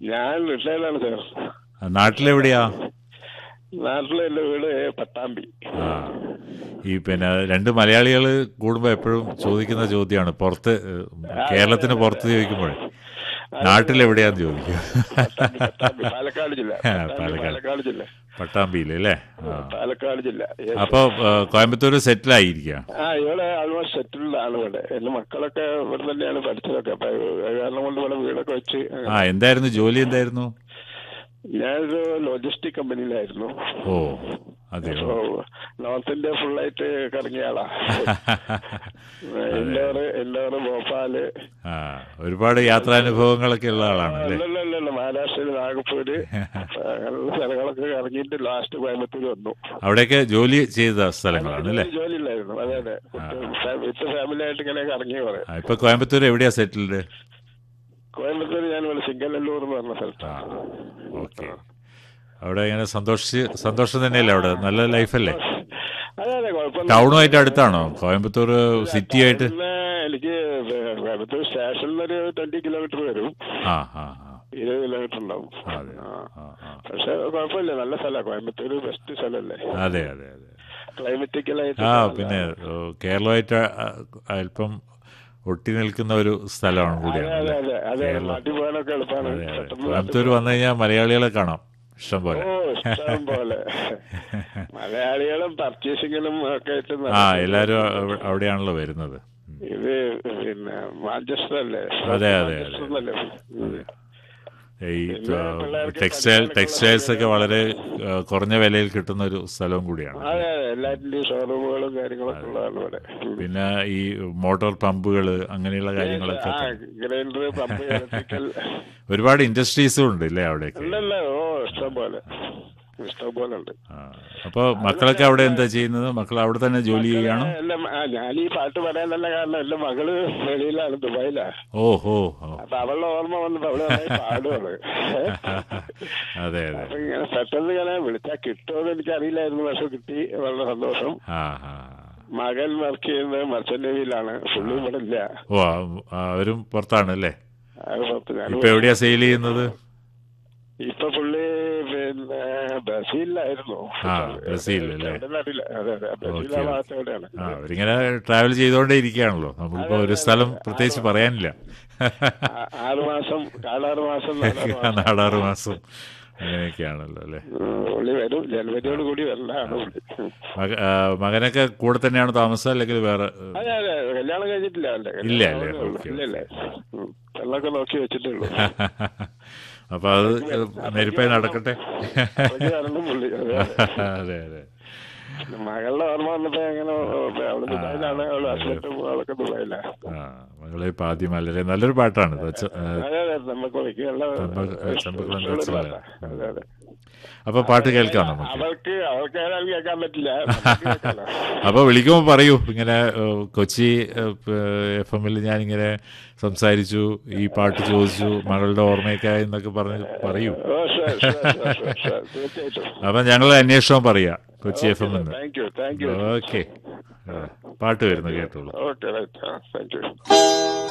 ഞാൻ റിട്ടയർഡാണ് സാർ നാട്ടിലെവിടെയാ നാട്ടിലെ എന്റെ വീട് പട്ടാമ്പി ആ ഈ പിന്നെ രണ്ട് മലയാളികൾ കൂടുമ്പോൾ എപ്പോഴും ചോദിക്കുന്ന ചോദ്യമാണ് പുറത്ത് ഏഹ്, കേരളത്തിന് പുറത്ത് ചോദിക്കുമ്പോഴേ നാട്ടിലെവിടെയാന്ന് ചോദിക്കും പട്ടാമ്പി, പട്ടാമ്പി, പാലക്കാട് ജില്ല ആ, പട്ടാമ്പി, പാലക്കാട്. പാലക്കാട് ജില്ല പട്ടാമ്പിയിൽ അല്ലേ ആ പാലക്കാട് ജില്ല Yes. അപ്പൊ ഏഹ്, കോയമ്പത്തൂർ സെറ്റിൽ ആയിരിക്കുക ആ ഇവിടെ ആൾമോസ്റ്റ് സെറ്റിൽഡ് ആണ് ഇവിടെ എന്റെ മക്കളൊക്കെ ഇവിടെ തന്നെയാണ് പഠിച്ചതൊക്കെ അപ്പൊ അത് കാരണം കൊണ്ട് ഇവിടെ വീടൊക്കെ വെച്ച് ആ എന്തായിരുന്നു ജോലി എന്തായിരുന്നു ഞാനൊരു ലോജിസ്റ്റിക് കമ്പനിയിലായിരുന്നു ഓ അതെയോ അപ്പൊ നോർത്ത് ഇന്ത്യ ഫുള്ളായിട്ട് കറങ്ങിയ ആളാ എല്ലോറ് എല്ലോറ് ഭോപ്പാല് ആ ഒരുപാട് യാത്രാനുഭവങ്ങളൊക്കെ ഉള്ള ആളാണ് അല്ലേ അല്ലല്ല മഹാരാഷ്ട്രയിൽ നാഗപ്പൂര് അങ്ങനെയുള്ള സ്ഥലങ്ങളൊക്കെ ഇറങ്ങിയിട്ട് ലാസ്റ്റ് കോയമ്പത്തൂർ വന്നു അവിടെയൊക്കെ ജോലി ചെയ്ത സ്ഥലങ്ങളാണ് അല്ലേ ജോലി ഇല്ലായിരുന്നു അതെ അതെ വിത്ത് ഫാമിലി ആയിട്ട് ഇങ്ങനെ കറങ്ങി കുറെ ആ, ഇപ്പൊ കോയമ്പത്തൂർ എവിടെയാ സെറ്റിൽഡ് കോയമ്പത്തൂർ ഞാൻ ഇവിടെ സിംഗല്ലൂർ എന്ന് പറഞ്ഞ സ്ഥലത്താണ് ഓക്കെ അവിടെ ഇങ്ങനെ സന്തോഷിച്ച് സന്തോഷം തന്നെയല്ലേ അവിടെ നല്ല ലൈഫല്ലേ അതെ അതെ കുഴപ്പമില്ല ടൗണുമായിട്ട് അടുത്താണോ കോയമ്പത്തൂർ സിറ്റി ആയിട്ട് പിന്നെ എനിക്ക് കോയമ്പത്തൂർ സ്റ്റേഷനിൽ ഒരു ട്വന്റി കിലോമീറ്റർ വരും ആ ആ ആ ഇരുപത് കിലോമീറ്റർ ഉണ്ടാവും അതെ ആ. ആ ആ പക്ഷെ കുഴപ്പമില്ല നല്ല സ്ഥലമാണ് കോയമ്പത്തൂർ ബെസ്റ്റ് സ്ഥലമല്ലേ അതെ അതെ അതെ ക്ലൈമറ്റിക്കലായിട്ട് ആ പിന്നെ ഓ, കേരളമായിട്ട് അ- അല്പം ഒട്ടി നിൽക്കുന്ന ഒരു സ്ഥലമാണ് അതെ കൂടിയാണ് അതെ അല്ലേ അതെ അതെ കേരളം. നാട്ടിൽ പോകാനൊക്കെ എളുപ്പമാണ് അതെ അതെ പെട്ടെന്ന് കോയമ്പത്തൂർ വന്നു കഴിഞ്ഞാൽ മലയാളികളെ കാണാം ഇഷ്ടം പോലെ ഓ ഇഷ്ടം പോലെ മലയാളികളും പർച്ചേസിങ്ങിനും ഒക്കെ ആയിട്ട് ആ നടക്കും. എല്ലാരും അവ- അവിടെയാണല്ലോ വരുന്നത് ഉം. ഇത് പിന്നെ മാഞ്ചസ്റ്റർ അല്ലേ അതെ, അതെ, അതെ. മാഞ്ചസ്റ്റർ എന്നല്ലേ? ഉം. ഈ പിന്നെ പിള്ളേർക്ക് ടെക്സ്റ്റൈൽ പഠിക്കാനൊക്കെ ടെക്സ്റ്റൈൽസ് ഒക്കെ വളരെ ആ, കുറഞ്ഞ വിലയിൽ കിട്ടുന്ന ഒരു സ്ഥലവും കൂടിയാണ് അതെ അതെ എല്ലാറ്റിന്റെയും ഷോറൂമുകളും കാര്യങ്ങളൊക്കെ ഉള്ളതാണ് ഇവിടെ ഉം. പിന്നെ ഈ മോട്ടോർ പമ്പുകൾ അങ്ങനെയുള്ള കാര്യങ്ങളൊക്കെ ആ ഗ്രൈൻഡർ പമ്പ് ഇലക്ട്രിക്കൽ ഒരുപാട് ഇൻഡസ്ട്രീസും ഉണ്ട് ഇല്ലേ അവിടെയൊക്കെ ഉണ്ടല്ലോ ഓ ഇഷ്ടം പോലെ ഇഷ്ടം പോലെ ഉണ്ട് ആ. അപ്പൊ മക്കളൊക്കെ അവിടെ എന്താ ചെയ്യുന്നത് മക്കൾ അവിടെ തന്നെ ജോലി ചെയ്യണം എല്ലാം ആ, ഞാൻ ഈ പാട്ട് പറയാനല്ല കാരണം എന്റെ മകള് വെളിയിലാണ് ദുബായിലാ ഓ ഹോ ഓ. അപ്പൊ അവളുടെ ഓർമ്മ വന്നപ്പോ അവള് നന്നായി പാടുവാണ് അതെ അതെ അപ്പൊ ഇങ്ങനെ പെട്ടെന്ന് ഇങ്ങനെ വിളിച്ചാ കിട്ടുമെന്ന് എനിക്ക് അറിയില്ലായിരുന്നു പക്ഷെ കിട്ടി വളരെ സന്തോഷം ആ ആ മകൻ വർക്ക് ചെയ്യുന്നത് മർച്ചന്റ് നേവിയിലാണ് ഫുള്ള് ഇവിടെ ഇല്ല ഓ ആ, ആ, അവരും പുറത്താണ് അല്ലേ അത് പുറത്ത് ഞാൻ ഇപ്പൊ എവിടെയാ സെയിൽ ചെയ്യുന്നത് ഇപ്പൊ പുള്ളി പിന്നെ ബ്രസീലിലായിരുന്നു ആ, ബ്രസീലിൽ അല്ലേ? എവിടെയെന്ന് അറിയില്ല അതെ അതെ ബ്രസീൽ ആ ഓക്കേ. ഭാഗത്ത് എവിടെയാണ് ആ അവരിങ്ങനെ ട്രാവൽ ചെയ്തുകൊണ്ടേ ഇരിക്കുകയാണല്ലോ നമുക്കിപ്പോ ഒരു സ്ഥലം പ്രത്യേകിച്ച് പറയാനില്ല ആ- ആറ് മാസം കാലാറ് മാസം നാലാറ് മാസം നാടാറ് മാസം അങ്ങനെയൊക്കെയാണല്ലോ അല്ലേ ഉം, പുള്ളി വരും ജനുവരിയോട് കൂടി വരലാണ് പുള്ളി ഉം. മക- ആ, മകനൊക്കെ കൂടെ തന്നെയാണ് താമസം അല്ലെങ്കിൽ വേറെ ഏ, അതെ അതെ കല്യാണം കഴിഞ്ഞിട്ടില്ല അല്ലേ ഇല്ല, കല്യാണം അല്ലേ? ആവുന്നേ ഉള്ളൂ. ഓക്കേ, ഇല്ല ഇല്ല ഉം. പെണ്ണൊക്കെ നോക്കി വെച്ചിട്ടേ ഉള്ളൂ അപ്പൊ അത് നെരുപ്പായി നടക്കട്ടെ അതൊക്കെ വരണം പുള്ളി അതെ, അതെ. അതെ അതെ മകളുടെ ഓർമ്മ വന്നപ്പോ എങ്ങനെ അവള് ദുബായിലാണ് അവള് ഹസ്ബൻഡും അവളൊക്കെ ദുബായിലാ ആ മകളെ ഇപ്പൊ ആദ്യം വളരെ നല്ലൊരു പാട്ടാണ് ഇത് വെച്ച- ഏ, അതെ അതെ നമുക്ക് വിളിക്കാനുള്ള ചെമ്പക- ചെമ്പകുളം ഇഷ്ടമുള്ള വെച്ചതല്ലേ? പാട്ടാ. അതെ അതെ അപ്പൊ പാട്ട് കേൾക്കാം നമുക്ക് അവൾക്ക് അവൾക്ക് ഏതായാലും കേൾക്കാൻ പറ്റില്ല നമുക്ക് കേൾക്കാലോ. അപ്പൊ വിളിക്കുമ്പോ പറയൂ ഇങ്ങനെ ഏ, കൊച്ചി എഫ് എമ്മിൽ ഞാൻ ഇങ്ങനെ സംസാരിച്ചു ഈ പാട്ട് ചോദിച്ചു മകളുടെ ഓർമ്മയൊക്കെ എന്നൊക്കെ പറഞ്ഞ് പറയൂ ഓ sure, sure, sure, sure, sure. തീർച്ചയായിട്ടും അപ്പൊ ഞങ്ങൾ അന്വേഷണം പറയാ കൊച്ചി എഫ് എം എന്ന് thank you thank you okay പാട്ട് വരുന്നു കേട്ടോളൂ ഓക്കെ റൈറ്റ് താങ്ക് യു